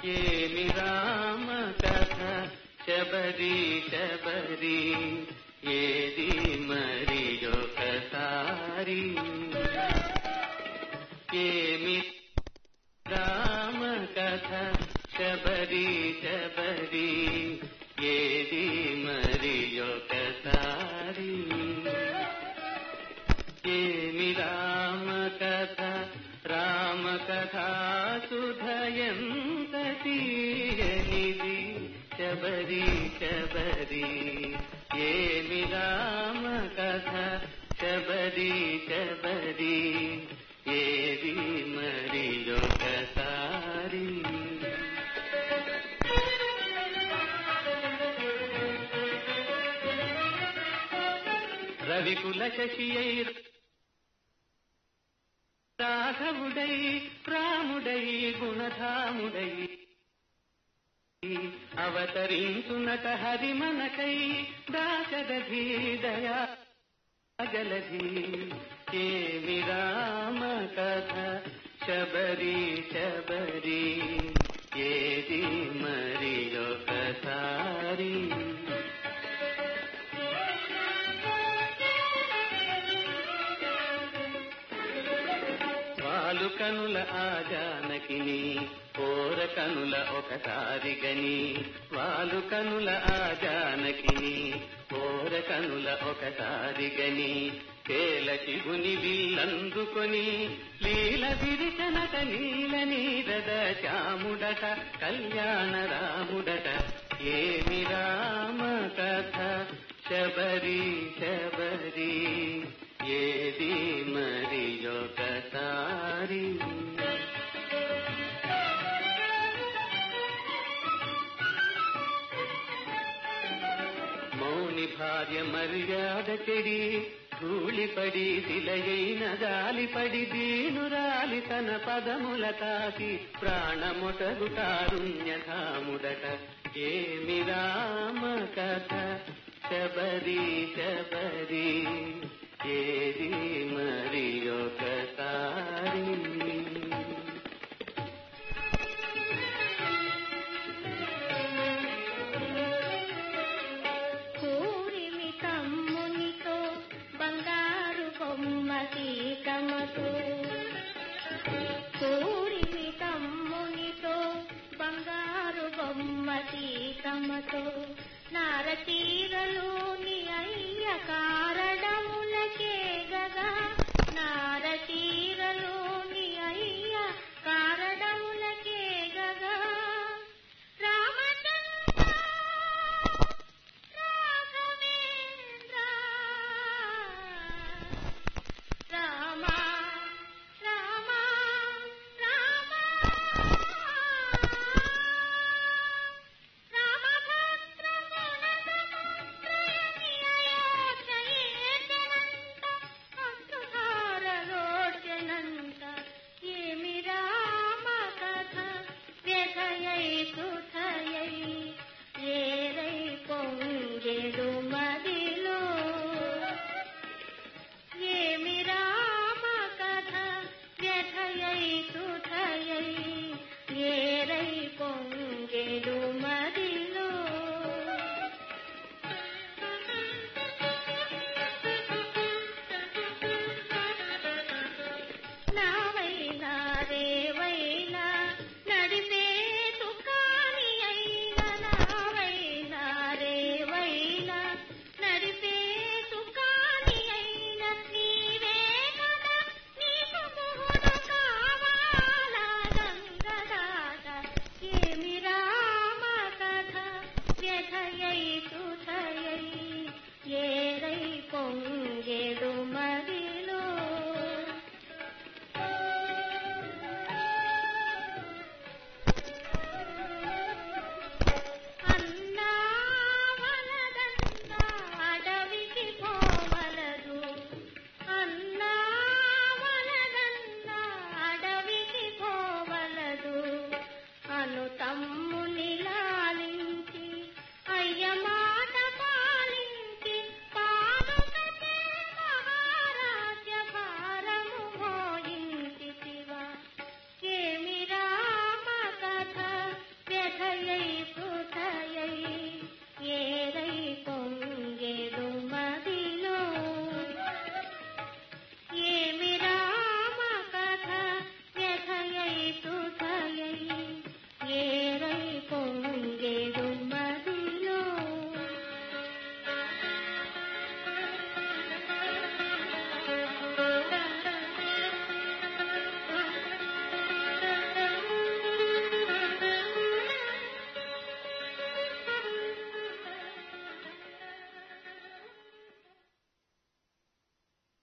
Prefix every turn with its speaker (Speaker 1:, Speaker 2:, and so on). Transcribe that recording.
Speaker 1: ఏమి రామ కథ శబరి శబరి ఏది మరి ఒకసారి ఏమి రామ కథ శబరి శబరి ఏది మరి ఒకసారి ఏమి రామ కథ రామ కథ సుధయంత తీయనిది శబరి శబరి ఏమి రామ కథ శబరి శబరి ఏది మరి ఒకసారి రవికుల శశియై రాఘవుడై రాముడై గుణధాముడై అవతరించునట హరిమనకై దాశరథి దయా జలధి ఏమి రామ కథ శబరి శబరి ఏది మరి ఒకసారి వాలు కనుల ఆ జానకిని కోర కనుల ఒకసారి గని వాలు కనుల ఆ జానకిని కోర కనుల ఒకసారి గని కేల శివుని విల్లందుకొని లీల విరిచనట నీల నీరద శ్యాముడట కళ్యాణ రాముడట ఏమి రామ కథ శబరి శబరి ఏది మరి ఒకసారి మౌని భార్య మర్యాద చెడి ధూళిపడి శిలయైన జాలిపడి దీనురాలి తన పదముల తాకి ప్రాణముటగుటారుణ్యధాముడట ఏమి రామ కథ శబరి శబరి ఏది మరి ఒకసారి
Speaker 2: కూరిమి తమ్మునితో బంగారు బొమ్మ సీతమ్మతో కూరిమి తమ్మునితో బంగారు బొమ్మ సీతమ్మతో నారచీరలు